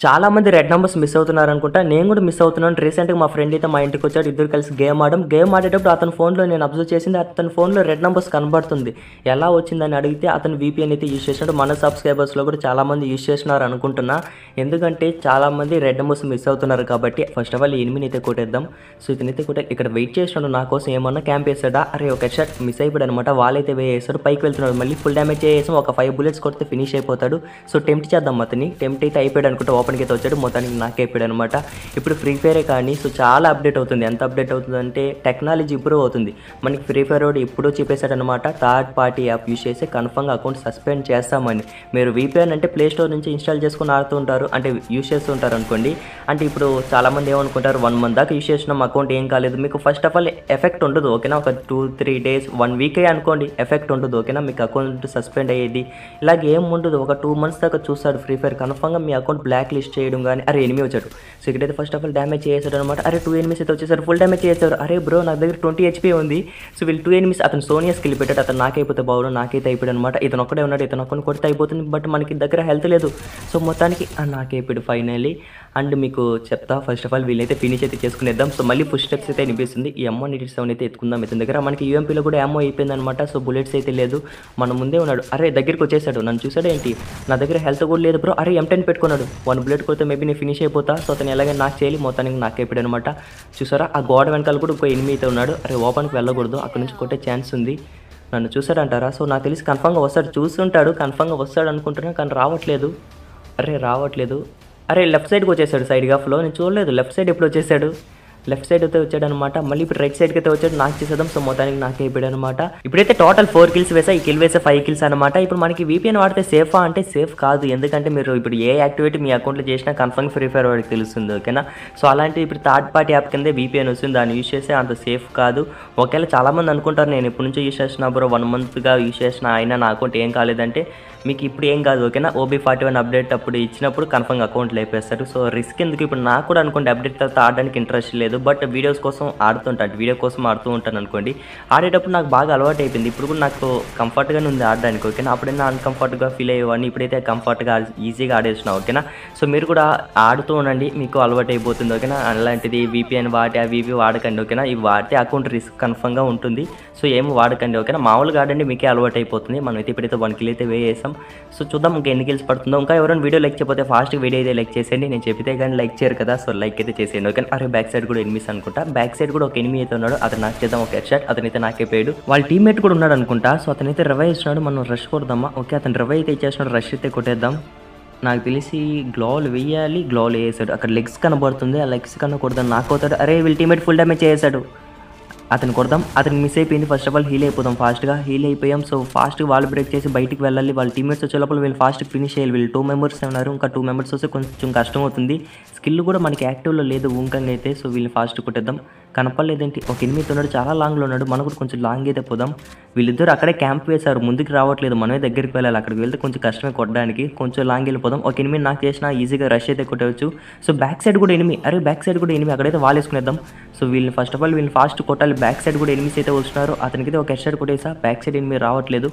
చాలా మంది red numbers miss అవుతున్నారు అనుకుంటా నేను కూడా మిస్ అవుతున్నాను రీసెంట్గా మా ఫ్రెండ్ అయితే మా ఇంటికి వచ్చాడు ఇద్దరు కలిసి గేమ్ ఆడడం గేమ్ ఆడేటప్పుడు అతని ఫోన్లో నేను అబ్జర్వ్ చేసింది అతని ఫోన్లో రెడ్ నెంబర్స్ కనబడుతుంది ఎలా వచ్చిందని అడిగితే అతను వీపీఎన్ అయితే యూస్ చేసినట్టు మన సబ్స్క్రైబర్స్లో కూడా చాలా మంది యూస్ చేస్తున్నారు అనుకుంటున్నా ఎందుకంటే చాలా మంది రెడ్ నెంబర్స్ మిస్ అవుతున్నారు కాబట్టి ఫస్ట్ ఆఫ్ ఆల్ ఎనిమిని అయితే కొట్టేద్దాం సో ఇతనైతే కొట్టే ఇక్కడ వెయిట్ చేసినాడు నా కోసం ఏమన్నా క్యాంప్ వేసాడా అరే ఒక షర్ట్ మిస్ అయిపోయాడు అనమాట వాళ్ళైతే వేసాడు పైకి వెళ్తున్నాడు మళ్ళీ ఫుల్ డ్యామేజ్ చేసి ఒక ఫైవ్ బుల్లెట్స్ కొడితే ఫినిష్ అయిపోతాడు సో టెంప్ట్ చేద్దాం అతని టెంప్ట్ అయితే అయిపోయాడు అనుకుంటే ఓపెన్కి అయితే వచ్చాడు మొత్తానికి నాకే అయిపోయాడు అనమాట ఇప్పుడు ఫ్రీ ఫైరే కానీ సో చాలా అప్డేట్ అవుతుంది ఎంత అప్డేట్ అవుతుంది అంటే టెక్నాలజీ ఇంప్రూవ్ అవుతుంది మనకి ఫ్రీ ఫైర్ వాడు ఇప్పుడు చెప్పేశాడు అనమాట థర్డ్ పార్టీ యాప్ యూస్ చేసి కన్ఫర్మ్గా అకౌంట్ సస్పెండ్ చేస్తామని మీరు వీపీఎన్ అంటే ప్లే స్టోర్ నుంచి ఇన్స్టాల్ చేసుకుని ఆడుతూ ఉంటారు అంటే యూస్ చేస్తూ ఉంటారు అనుకోండి అంటే ఇప్పుడు చాలామంది ఏమనుకుంటారు వన్ మంత్ దాకా యూస్ చేసినాం అకౌంట్ ఏం కాలేదు మీకు ఫస్ట్ ఆఫ్ ఆల్ ఎఫెక్ట్ ఉండదు ఓకేనా ఒక టూ త్రీ డేస్ వన్ వీకే అనుకోండి ఎఫెక్ట్ ఉండదు ఓకేనా మీకు అకౌంట్ సస్పెండ్ అయ్యేది ఇలాగ ఏం ఉండదు ఒక టూ మంత్స్ దాకా చూస్తాడు ఫ్రీ ఫైర్ కన్ఫర్మ్గా మీ అకౌంట్ బ్లాక్ లిస్ట్ చేయడం కానీ అరే ఎనిమి వచ్చాడు సో ఇక్కడైతే ఫస్ట్ ఆఫ్ ఆల్ డ్యామేజ్ చేసాడు అనమాట అరే టూ ఎనిమిస్ అయితే వచ్చేసారు ఫుల్ డ్యామేజ్ చేశారు అరే బ్రో నా దగ్గర ట్వంటీ హెచ్పీ ఉంది సో వీళ్ళు టూ ఎనిమిస్ అతను సోనియా స్కిల్ పెట్టాడు అతను నాకైపోతే బాగుడు నాకైతే అయిపోయాడు అనమాట ఇతను ఒక్కడే ఉన్నాడు ఇతను ఒక్కని కొడితే అయిపోతుంది బట్ మనకి దగ్గర హెల్త్ లేదు సో మొత్తానికి ఆ, నాకైపోయాడు ఫైనల్లీ అండ్ మీకు చెప్తా ఫస్ట్ ఆఫ్ ఆల్ వీళ్ళైతే ఫినిష్ అయితే చేసుకునేద్దాం సో మళ్ళీ ఫుల్ స్టెప్స్ అయితే అనిపిస్తుంది ఈ ఎమ్మో నీటి సెవెన్ అయితే ఎత్తుకుందాం ఇతని దగ్గర మనకి యూఎంపీలో కూడా ఎమ్మో అయిపోయింది అనమాట సో బుల్లెట్స్ అయితే లేదు మన ముందే ఉన్నాడు అరే దగ్గరికి వచ్చేసాడు నన్ను చూసాడు ఏంటి నా దగ్గర హెల్త్ కూడా లేదు బ్రో అరే ఎం టెన్ పెట్టుకున్నాడు వన్ బుల్లెట్ కొడితే మేబీ నేను ఫినిష్ అయిపోతా సో అతను ఎలాగైనా నాకు చేయాలి మొత్తానికి నాకు అయిపోయాడు అనమాట చూసారా ఆ గోడ వెనకాల కూడా ఇంకో ఎనిమిది అయితే ఉన్నాడు అరే ఓపెన్కి వెళ్ళకూడదు అక్కడ నుంచి కొట్టే ఛాన్స్ ఉంది నన్ను చూసాడంటారా సో నాకు తెలిసి కన్ఫామ్గా వస్తాడు చూస్తుంటాడు కన్ఫామ్గా వస్తాడు అనుకుంటున్నా కానీ రావట్లేదు అరే రావట్లేదు అరే లెఫ్ట్ సైడ్కి వచ్చేసాడు సైడ్గా ఫ్లో నేను చూడలేదు లెఫ్ట్ సైడ్ ఎప్పుడు వచ్చేసాడు లెఫ్ట్ సైడ్ అయితే వచ్చాడు అనమాట మళ్ళీ ఇప్పుడు రైట్ సైడ్కి అయితే వచ్చాడు నాకు చేసేద్దాం సో మొత్తానికి నాకే అయిపోయాడు అనమాట ఇప్పుడైతే టోటల్ ఫోర్ కిల్స్ వేసా ఈ కిల్ వేసే ఫైవ్ కిల్స్ అనమాట ఇప్పుడు మనకి వీపీఎన్ వాడితే సేఫా అంటే సేఫ్ కాదు ఎందుకంటే మీరు ఇప్పుడు ఏ యాక్టివిటీ మీ అకౌంట్లో చేసినా కన్ఫర్మ్ ఫ్రీ ఫైర్ వాడికి తెలుస్తుంది ఓకేనా సో అలాంటి ఇప్పుడు థర్డ్ పార్టీ యాప్ కింద వీపీఎన్ వస్తుంది దాన్ని యూస్ చేస్తే అంత సేఫ్ కాదు ఒకవేళ చాలామంది అనుకుంటారు నేను ఎప్పటి నుంచో యూస్ చేసిన బ్రో వన్ మంత్గా యూస్ చేసిన అయినా నా అకౌంట్ ఏం కాలేదంటే మీకు ఇప్పుడు ఏం కాదు ఓకేనా ఓబీ ఫార్టీ వన్ అప్డేట్ అప్పుడు ఇచ్చినప్పుడు కన్ఫర్మ్గా అకౌంట్ లేపేస్తారు సో రిస్క్ ఎందుకు ఇప్పుడు నాకు కూడా అనుకోండి అప్డేట్ తర్వాత ఆడడానికి ఇంట్రెస్ట్ లేదు బట్ వీడియోస్ కోసం ఆడుతుంటాను వీడియో కోసం ఆడుతూ ఉంటాను అనుకోండి ఆడేటప్పుడు నాకు బాగా అలవాటు అయిపోయింది ఇప్పుడు కూడా నాకు కంఫర్ట్గానే ఉంది ఆడడానికి ఓకేనా అప్పుడైనా అన్కంఫర్ట్గా ఫీల్ అయ్యేవాడిని ఇప్పుడైతే కంఫర్ట్గా ఈజీగా ఆడేసిన ఓకేనా సో మీరు కూడా ఆడుతూ ఉండండి మీకు అలవాటు అయిపోతుంది ఓకేనా అలాంటిది వీపీఎన్ వాటి అవి ఇవి వాడకండి ఓకేనా ఇవి వాడితే అకౌంట్ రిస్క్ కన్ఫర్మ్గా ఉంటుంది సో ఏం వాడకండి ఓకేనా మామూలుగా ఆడండి మీకే అలవాటు అయిపోతుంది మనం అయితే ఇప్పుడైతే వన్ కిల్ అయితే వేసేసాం సో చూద్దాం ఇంకా ఎన్ని కిల్స్ పడుతుందో ఇంకా ఎవరైనా వీడియో లైక్ చేయకపోతే ఫాస్ట్గా వీడియో అయితే లైక్ చేసేయండి నేను చెప్తే కానీ లైక్ చేయరు కదా సో లైక్ అయితే చేసేయండి ఓకే అరే బ్యాక్ సైడ్ కూడా ఎనిమిస్ అనుకుంటా బ్యాక్ సైడ్ కూడా ఒక ఎనిమి అయితే ఉన్నాడు అతను నాకు చేద్దాం ఒక హెడ్ షాట్ అతనైతే నాకే పోయాడు వాళ్ళ టీమ్మేట్ కూడా ఉన్నాడు అనుకుంటా సో అతనైతే రివై ఇస్తున్నాడు మనం రష్ కొడదామా ఓకే అతను రివై అయితే ఇచ్చేస్తున్నాడు రష్ అయితే కొట్టేద్దాం నాకు తెలిసి గ్లోల్ వేయాలి గ్లోల్ వేసాడు అక్కడ లెగ్స్ కనబడుతుంది ఆ లెగ్స్ కన్నా కొడదాం నాకు అవుతాడు అరే వీళ్ళ టీమేట్ ఫుల్ డ్యామేజ్ చేసాడు అతను కొడదాం అతను మిస్ అయిపోయింది ఫస్ట్ ఆఫ్ ఆల్ హీల్ అయిపోదాం ఫాస్ట్గా హీల్ అయిపోయాం సో ఫాస్ట్గా వాళ్ళు బ్రేక్ చేసి బయటికి వెళ్ళాలి వాళ్ళ టీమేట్స్ వచ్చే లోపల వీళ్ళు ఫాస్ట్ ఫినిష్ చేయాలి వీళ్ళు టూ మెంబర్స్ ఉన్నారు ఇంకా టూ మెంబర్స్ వస్తే కొంచెం కష్టం అవుతుంది స్కిల్ కూడా మనకి యాక్టివ్లో లేదు ఊంకంగా అయితే సో వీళ్ళు ఫాస్ట్ కొట్టేద్దాం కనపడలేదేంటి ఒక ఎనిమిది ఉన్నాడు చాలా లాంగ్లో ఉన్నాడు మనం కూడా కొంచెం లాంగ్ అయితే పోదాం వీళ్ళిద్దరు అక్కడే క్యాంప్ వేశారు ముందుకు రావట్లేదు మనమే దగ్గరికి వెళ్ళాలి అక్కడికి వెళ్తే కొంచెం కష్టమే కొట్టడానికి కొంచెం లాంగ్ వెళ్ళిపోదాం ఒక ఎనిమిది నాకు చేసిన ఈజీగా రష్ అయితే కొట్టవచ్చు సో బ్యాక్ సైడ్ కూడా ఎనిమిది అరే బ్యాక్ సైడ్ కూడా ఎనిమిది అక్కడైతే వాళ్ళు వేసుకునేద్దాం సో వీళ్ళని ఫస్ట్ ఆఫ్ ఆల్ వీళ్ళని ఫాస్ట్ కొట్టాలి బ్యాక్ సైడ్ కూడా ఎనిమిస్ అయితే వస్తున్నారు అతనికి ఒక హెడ్ సైడ్ కొట్టేసా బ్యాక్ సైడ్ ఎనిమిది రావట్లేదు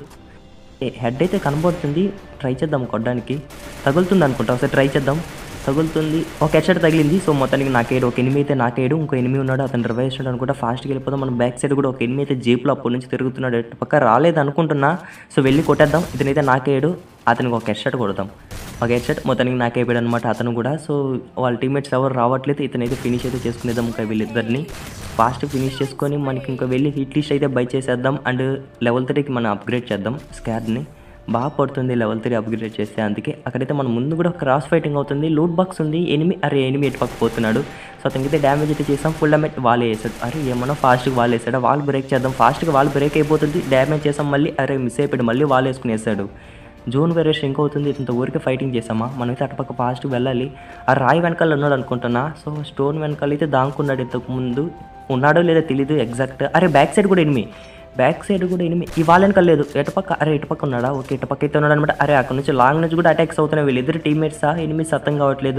హెడ్ అయితే కనబడుతుంది ట్రై చేద్దాం కొట్టడానికి తగులుతుంది అనుకుంటా ఒకసారి ట్రై చేద్దాం తగులుతుంది ఒక హెడ్ షాట్ తగిలింది సో మొత్తానికి నాకేడు ఒక ఎనిమిది అయితే నాకేడు ఇంకో ఎనిమిది ఉన్నాడు అతను రివైవ్ చేస్తున్నాడు అనుకుంటా ఫాస్ట్గా వెళ్ళిపోదాం మన బ్యాక్ సైడ్ కూడా ఒక ఎనిమిది అయితే జీప్లో అప్పటి నుంచి తిరుగుతున్నాడు ఎటు పక్క రాలేదు అనుకుంటున్నా సో వెళ్ళి కొట్టేద్దాం ఇతనైతే నాకేడు అతనికి ఒక హెడ్ షాట్ కొడదాం ఒక హెడ్ షాట్ మొత్తానికి నాకైపోయాడు అనమాట అతను కూడా సో వాళ్ళ టీమ్మేట్స్ ఎవరు రావట్లేదు ఇతనైతే ఫినిష్ అయితే చేసుకునేద్దాం ఇంకా వీళ్ళిద్దరిని ఫాస్ట్ ఫినిష్ చేసుకొని మనకి ఇంకా వెళ్ళి హిట్ లిస్ట్ అయితే బై చేసేద్దాం అండ్ లెవెల్ త్రీకి మనం అప్గ్రేడ్ చేద్దాం స్కార్ని బాగా పడుతుంది లెవెల్ త్రీ అప్గ్రేడ్ చేస్తే అందుకే అక్కడైతే మన ముందు కూడా క్రాస్ ఫైటింగ్ అవుతుంది లూట్ బాక్స్ ఉంది ఎనిమి అరే ఎనిమి ఎటు పక్క పోతున్నాడు సో అతనికైతే డ్యామేజ్ అయితే చేసాం ఫుల్ డ్యామేజ్ వాళ్ళు వేసాడు అరే ఏమన్నా ఫాస్ట్గా వాళ్ళు వేసాడు వాళ్ళు బ్రేక్ చేద్దాం ఫాస్ట్గా వాళ్ళు బ్రేక్ అయిపోతుంది డ్యామేజ్ చేసాం మళ్ళీ అరే మిస్ అయిపోయాడు మళ్ళీ వాళ్ళు వేసుకుని వేసాడు జోన్ వేరే ష్రింక్ అవుతుంది ఇంత ఊరికి ఫైటింగ్ చేసామా మనమైతే అటుపక్క ఫాస్ట్గా వెళ్ళాలి ఆ రాయి వెనకాల ఉన్నాడు అనుకుంటున్నా సో స్టోన్ వెనకాల అయితే దాంకున్నాడు ఇంతకు ముందు ఉన్నాడో లేదో తెలియదు ఎగ్జాక్ట్ అరే బ్యాక్ సైడ్ కూడా ఎనిమి బ్యాక్ సైడ్ కూడా ఎనిమి ఈ వాళ్ళ వెనకాల లేదు ఎటుపక్క అరే ఇటుపక్క ఉన్నాడా ఓకే ఇటుపక్క అయితే ఉన్నాడు అనమాట అరే అక్కడ నుంచి లాంగ్ నుంచి కూడా అటాక్స్ అవుతున్నాయి వీళ్ళిద్దరు టీమ్మేట్సా ఎనిమిస్ అర్థం కావట్లేదు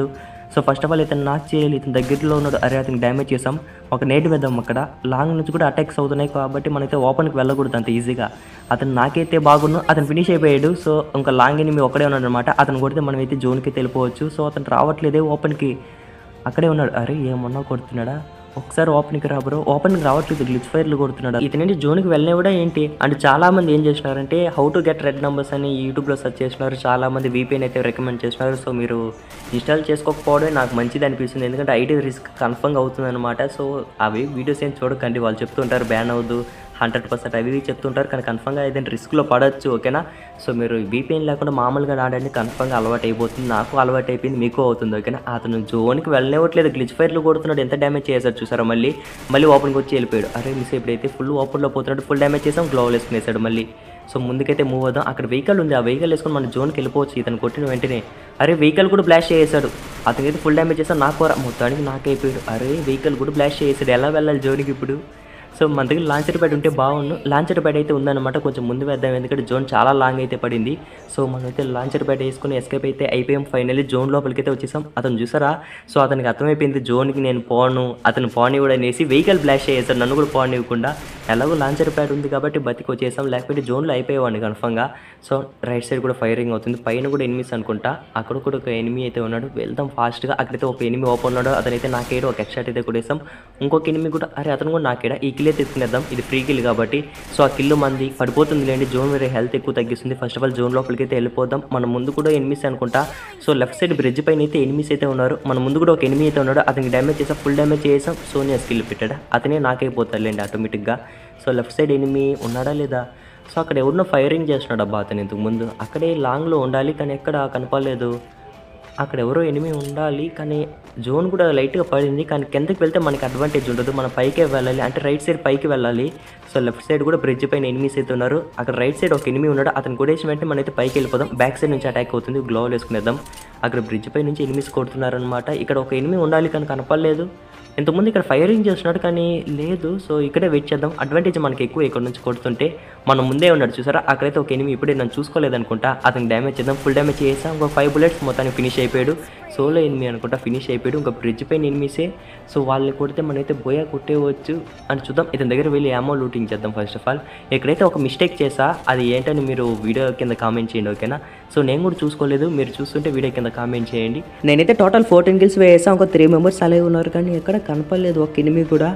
సో ఫస్ట్ ఆఫ్ ఆల్ ఇతను నాక్ చేయాలి ఇతని దగ్గరలో ఉన్నాడు అరే అతనికి డ్యామేజ్ చేసాం ఒక నేట్ వేద్దాం అక్కడ లాంగ్ నుంచి కూడా అటాక్స్ అవుతున్నాయి కాబట్టి మనైతే ఓపెన్కి వెళ్ళకూడదు అంత ఈజీగా అతను నాకైతే బాగున్నాడు అతను ఫినిష్ అయిపోయాడు సో ఇంకా లాంగ్ ఎనిమి ఒక్కడే ఉన్నాడు అనమాట అతను కొడితే మనం అయితే జోన్కి వెళ్ళిపోవచ్చు సో అతను రావట్లేదే ఓపెన్కి అక్కడే ఉన్నాడు అరే ఏమన్నా కొడుతున్నాడా ఒకసారి ఓపెన్కి రా బ్రో ఓపెన్కి రావట్లేదు గ్లిచ్ ఫైర్లు కొడుతున్నాడు ఇతనేంటి జోన్కి వెళ్ళినా కూడా ఏంటి అంటే చాలా మంది ఏం చేసినారంటే how to get red numbers అని యూట్యూబ్లో సెర్చ్ చేసినారు చాలా మంది VPN అయితే రికమెండ్ చేసినారు సో మీరు ఇన్స్టాల్ చేసుకోకపోవడమే నాకు మంచిది అనిపిస్తుంది ఎందుకంటే ఐటీ రిస్క్ కన్ఫర్మ్ అవుతుంది అనమాట సో అవి వీడియోస్ ఏం చూడకండి వాళ్ళు చెప్తుంటారు బ్యాన్ అవ్వదు హండ్రెడ్ పర్సెంట్ అవి ఇవి చెప్తుంటారు కానీ కన్ఫర్మ్గా ఏదైనా రిస్క్లో పడవచ్చు ఓకేనా సో మీరు VPN లేకుండా మామూలుగా ఆడండి కన్ఫర్మ్గా అలవాటు అయిపోతుంది నాకు అలవాటు అయిపోయింది మీకు అవుతుంది ఓకేనా అతను జోన్కి వెళ్ళనివ్వట్లేదు గ్లిచ్ ఫైర్లు కొడుతున్నాడు ఎంత డ్యామేజ్ చేశాడు చూసారా మళ్ళీ మళ్ళీ ఓపెన్కి వచ్చి వెళ్ళిపోయాడు అరే మిస్ ఎప్పుడైతే ఫుల్ ఓపెన్లో పోతున్నాడు ఫుల్ డ్యామేజ్ చేసాం గ్లోవల్ వేసుకునేసాడు మళ్ళీ సో ముందుకైతే మూవ్ అవుదాం అక్కడ వెహికల్ ఉంది ఆ వెహికల్ వేసుకొని మన జోన్కి వెళ్ళిపోవచ్చు ఇతను కొట్టిన వెంటనే అరే వెహికల్ కూడా బ్లాస్ట్ చేసాడు అతనికైతే ఫుల్ డ్యామేజ్ చేసాడు నాకు కూడా మొత్తానికి నాకైపోయాడు అరే వెహికల్ కూడా బ్లాస్ట్ చేసాడు ఎలా వెళ్ళాలి జోన్కి ఇప్పుడు సో మన దగ్గర లాంచర్ ప్యాడ్ ఉంటే బాగుండు లాంచర్ ప్యాడ్ అయితే ఉందన్నమాట కొంచెం ముందు వేద్దాం ఎందుకంటే జోన్ చాలా లాంగ్ అయితే పడింది సో మనం అయితే లాంచర్ ప్యాడ్ వేసుకుని ఎస్కేప్ అయితే అయిపోయాం ఫైనల్లీ జోన్ లోపలికి అయితే వచ్చేసాం అతను చూసారా సో అతనికి అర్థమైపోయింది జోన్కి నేను పోను అతను పోని కూడా అనేసి వెహికల్ బ్లాష్ చేసాడు నన్ను కూడా పోనివ్వకుండా ఎలాగో లాంచర్ ప్యాడ్ ఉంది కాబట్టి బతికి వచ్చేసాం లేకపోతే జోన్లో అయిపోయేవాడిని కన్ఫర్మ్గా సో రైట్ సైడ్ కూడా ఫైరింగ్ అవుతుంది పైన కూడా ఎనిమిస్ అనుకుంటా అక్కడ కూడా ఒక ఎనిమి అయితే ఉన్నాడు వెళ్దాం ఫాస్ట్గా అక్కడైతే ఒక ఎనిమి ఓపెన్ ఉన్నాడు అతనైతే నాకేడు ఒక ఎక్స్ట్రా అయితే కొట్టేసాం ఇంకొక ఎనిమి కూడా అరే అతను కూడా నాకేడా ఈ కిల్ అయితే తీసుకునేద్దాం ఇది ఫ్రీ కిల్ కాబట్టి సో ఆ కిల్లు మంది పడిపోతుంది లేండి జోన్ వేరే హెల్త్ ఎక్కువ తగ్గిస్తుంది ఫస్ట్ ఆఫ్ ఆల్ జోన్ లోపలికి అయితే వెళ్ళిపోదాం మన ముందు కూడా ఎనిమిస్ అనుకుంటా సో లెఫ్ట్ సైడ్ బ్రిడ్జ్ పైన అయితే ఎనిమిస్ అయితే ఉన్నారు మన ముందు కూడా ఒక ఎనిమి అయితే ఉన్నాడు అతనికి డ్యామేజ్ చేసాం ఫుల్ డ్యామేజ్ చేసాం సోనియా స్కిల్ పెట్టాడు అతనే నాకైపోతాడు లేండి ఆటోమేటిక్గా సో లెఫ్ట్ సైడ్ ఎనిమి ఉన్నాడా లేదా సో అక్కడ ఎవరినో ఫైరింగ్ చేస్తున్నాడు అబ్బా అతను ఇంతకు ముందు అక్కడే లాంగ్లో ఉండాలి కానీ ఎక్కడ కనపడలేదు అక్కడ ఎవరో ఎనిమి ఉండాలి కానీ జోన్ కూడా లైట్గా పడింది కానీ కిందకి వెళ్తే మనకి అడ్వాంటేజ్ ఉండదు మనం పైకే వెళ్ళాలి అంటే రైట్ సైడ్ పైకి వెళ్ళాలి సో లెఫ్ట్ సైడ్ కూడా బ్రిడ్జ్ పైన ఎనిమిస్ అయితే ఉన్నారు అక్కడ రైట్ సైడ్ ఒక ఎనిమి ఉన్నాడు అతను కొట్టేసిన వెంటనే మనైతే పైకి వెళ్ళిపోదాం బ్యాక్ సైడ్ నుంచి అటాక్ అవుతుంది గ్లోవల్ వేసుకునేద్దాం అక్కడ బ్రిడ్జ్ పై నుంచి ఎనిమిస్ కొడుతున్నారనమాట ఇక్కడ ఒక ఎనిమి ఉండాలి కానీ కనపడలేదు ఇంతకుముందు ఇక్కడ ఫైరింగ్ చేస్తున్నాడు కానీ లేదు సో ఇక్కడే వెయిట్ చేద్దాం అడ్వాంటేజ్ మనకి ఎక్కువ ఇక్కడ నుంచి కొడుతుంటే మనం ముందే ఉన్నాడు చూసారా అక్కడైతే ఒక ఎనిమి ఇప్పుడే నన్ను చూసుకోలేదు అనుకుంటా అతనికి డ్యామేజ్ చేద్దాం ఫుల్ డ్యామేజ్ చేసాం ఇంకో ఫైవ్ బుల్లెట్స్ మొత్తానికి ఫినిష్ అయిపోయాడు సోలో ఎనిమి అనుకుంటా ఫినిష్ అయిపోయాడు ఇంకా బ్రిడ్జ్ పైన ఎనిమిసే సో వాళ్ళని కొడితే మనైతే బోయా కొట్టేయవచ్చు అని చూద్దాం ఇతని దగ్గర వెళ్ళి ఏమో లూటింగ్ చేద్దాం ఫస్ట్ ఆఫ్ ఆల్ ఇక్కడైతే ఒక మిస్టేక్ చేసా అది ఏంటని మీరు వీడియో కింద కామెంట్ చేయండి ఓకేనా సో నేను కూడా చూసుకోలేదు మీరు చూస్తుంటే వీడియో కింద కామెంట్ చేయండి నేనైతే టోటల్ ఫోర్టీన్ కిల్స్ వేసాం ఒక త్రీ మెంబర్స్ అలాగే ఉన్నారు కానీ ఎక్కడ కనపడలేదు ఒక ఎనిమి కూడా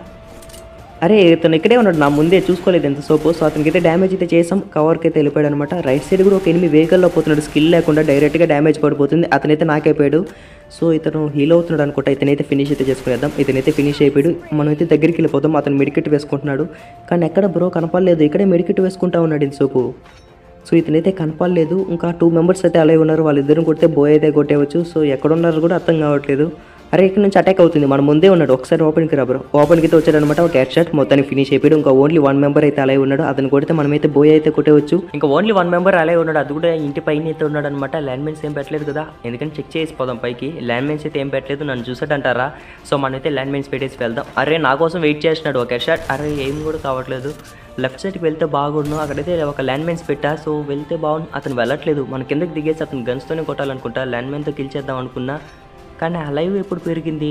అరే ఇతను ఇక్కడే ఉన్నాడు నా ముందే చూసుకోలేదు ఎంత సోపు సో అతనికి అయితే డ్యామేజ్ అయితే చేసాం కవర్కి అయితే వెళ్ళిపోయాడు అనమాట రైట్ సైడ్ కూడా ఒక ఎనిమిది వెహికల్లో పోతున్నాడు స్కిల్ లేకుండా డైరెక్ట్గా డ్యామేజ్ పడిపోతుంది అతనైతే నాకైపోయాడు సో ఇతను హీల్ అవుతున్నాడు అనుకుంటా ఇతనైతే ఫినిష్ అయితే చేసుకునేద్దాం ఇతనైతే ఫినిష్ అయిపోయాడు మనం అయితే దగ్గరికి వెళ్ళిపోతాం అతను మెడికెట్ వేసుకుంటున్నాడు కానీ ఎక్కడ బ్రో కనపడలేదు ఇక్కడే మెడికెట్ వేసుకుంటా ఉన్నాడు ఇంతసేపు సో ఇతనైతే కనపడలేదు ఇంకా టూ మెంబర్స్ అయితే అలాగే ఉన్నారు వాళ్ళిద్దరిని కొడితే బోయ్ అయితే కొట్టేవచ్చు సో ఎక్కడున్నారు కూడా అర్థం కావట్లేదు అరే ఇక్కడ నుంచి అటాక్ అవుతుంది మన ముందే ఉన్నాడు ఒకసారి ఓపెన్కి రా బ్రో ఓపెన్కి అయితే వచ్చాడనమాట ఒక హెడ్ షాట్ మొత్తానికి ఫినిష్ అయిపోయాడు ఇంకా ఓన్లీ వన్ మెంబర్ అయితే అలాగే ఉన్నాడు అతను కొడితే మనమైతే బోయ్ అయితే కొట్టేవచ్చు ఇంకా ఓన్లీ వన్ మెంబర్ అలాగే ఉన్నాడు అది కూడా ఇంటి పైన అయితే ఉన్నాడు అనమాట ల్యాండ్ మైన్స్ ఏం పెట్టలేదు కదా ఎందుకంటే చెక్ చేసిపోదాం పైకి ల్యాండ్ మైన్స్ అయితే ఏం పెట్టలేదు నన్ను చూసాడంటారా సో మనమైతే ల్యాండ్ మైన్స్ పెట్టేసి వెళ్దాం అరే నా కోసం వెయిట్ చేస్తున్నాడు ఒక హెడ్ షాట్ అరే ఏం కూడా కావట్లేదు లెఫ్ట్ సైడ్కి వెళ్తే బాగుండు అక్కడైతే ఒక ల్యాండ్ మైన్స్ పెట్టా సో వెళ్తే బాగుండు అతను వెళ్ళట్లేదు మన కిందకి దిగేసి అతను గన్స్తోనే కొట్టాలనుకుంటా ల్యాండ్ మైన్తో కిల్ చేద్దాం అనుకున్నా కానీ ఆ లైవ్ ఎప్పుడు పెరిగింది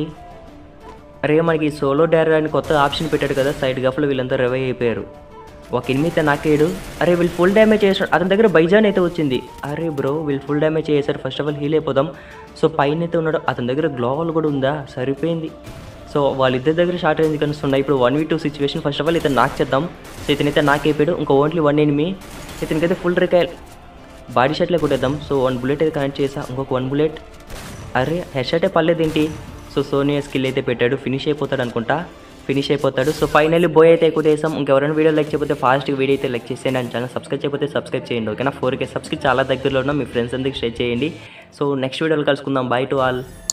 అరే మనకి సోలో డైర్ అని కొత్త ఆప్షన్ పెట్టాడు కదా సైడ్ గఫ్లో వీళ్ళంతా రివైవ్ అయిపోయారు ఒక ఎనిమిది నాకేడు అరే వీళ్ళు ఫుల్ డ్యామేజ్ చేసాడు అతని దగ్గర బైజాన్ అయితే వచ్చింది అరే బ్రో వీళ్ళు ఫుల్ డ్యామేజ్ చేశారు ఫస్ట్ ఆఫ్ ఆల్ హీల్ అయిపోదాం సో పైన అయితే ఉన్నాడు అతని దగ్గర గ్లోవల్ కూడా ఉందా సరిపోయింది సో వాళ్ళిద్దరి దగ్గర షార్ట్ రేంజ్ కనిస్తున్నాయి ఇప్పుడు one v two situation first of all ఇతను నాక్ చేద్దాం సో ఇతనైతే నాక్ అయిపోయాడు ఇంకా ఓన్లీ వన్ ఎనిమి ఇతనికైతే ఫుల్ రికాయల్ బాడీ షాట్లే కొట్టేద్దాం సో వన్ బుల్లెట్ అయితే కనెక్ట్ చేసా ఇంకొక వన్ బుల్లెట్ అరే హెడ్ షాటే పర్లేదేంటి సో సోనియా స్కిల్ అయితే పెట్టాడు ఫినిష్ అయిపోతాడు అనుకుంటా ఫినిష్ అయిపోతాడు సో ఫైనల్లీ బోయ్ అయితే ఎక్కువ చేసాం ఇంకెవరైనా వీడియో లైక్ చేయకపోతే ఫాస్ట్గా వీడియో అయితే లైక్ చేసేయండి అండ్ ఛానల్ సబ్స్క్రైబ్ చేయకపోతే సబ్స్క్రైబ్ చేయండి ఓకేనా ఫోర్ కే సబ్స్కి చాలా దగ్గరలో ఉన్నాం మీ ఫ్రెండ్స్ అందరికి షేర్ చేయండి సో నెక్స్ట్ వీడియోలో కలుసుకుందాం బై టు ఆల్